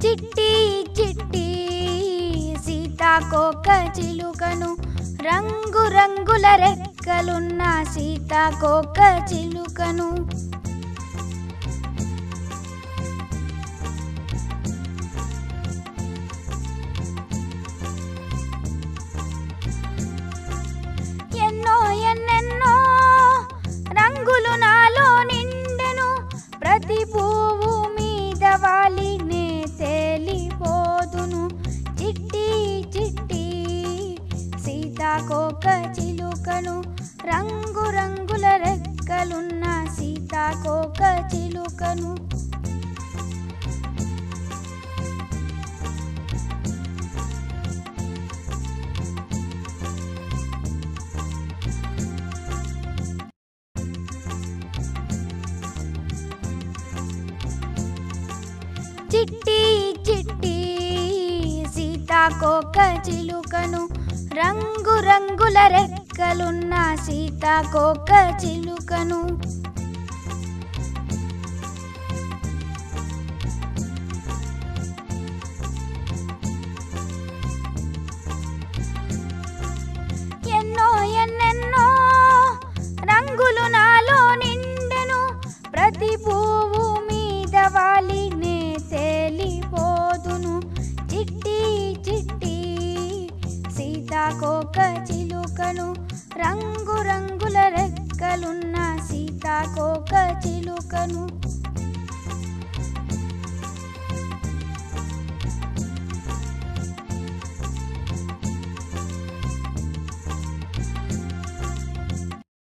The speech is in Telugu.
చిట్టి చిట్టి సీతాకోక చిలుకను రంగు రంగుల రెక్కలున్న సీతాకోక చిలుకను ఎన్నో ఎన్నెన్నో రంగులు నాలో నిండెను ప్రతి పువ్వు మీద వాలి నే తేలిపోదును చిట్టి చిట్టి సీతాకోక చిలుకను రంగు రంగుల రెక్కలున్న సీతాకోక చిలుకను చిట్టి చిట్టి సీతాకోక చిలుకను రంగు రంగుల రెక్కలున్న సీతాకోక చిలుకను ఎన్నో ఎన్నెన్నో రంగులు నాలో నిండెను ప్రతి పువ్వు మీద వాలి నే తేలిపోదును చిట్టి చిట్టి సీతాకోక చిలుకను రంగు రంగుల రెక్కలున్న సీతాకోక చిలుకను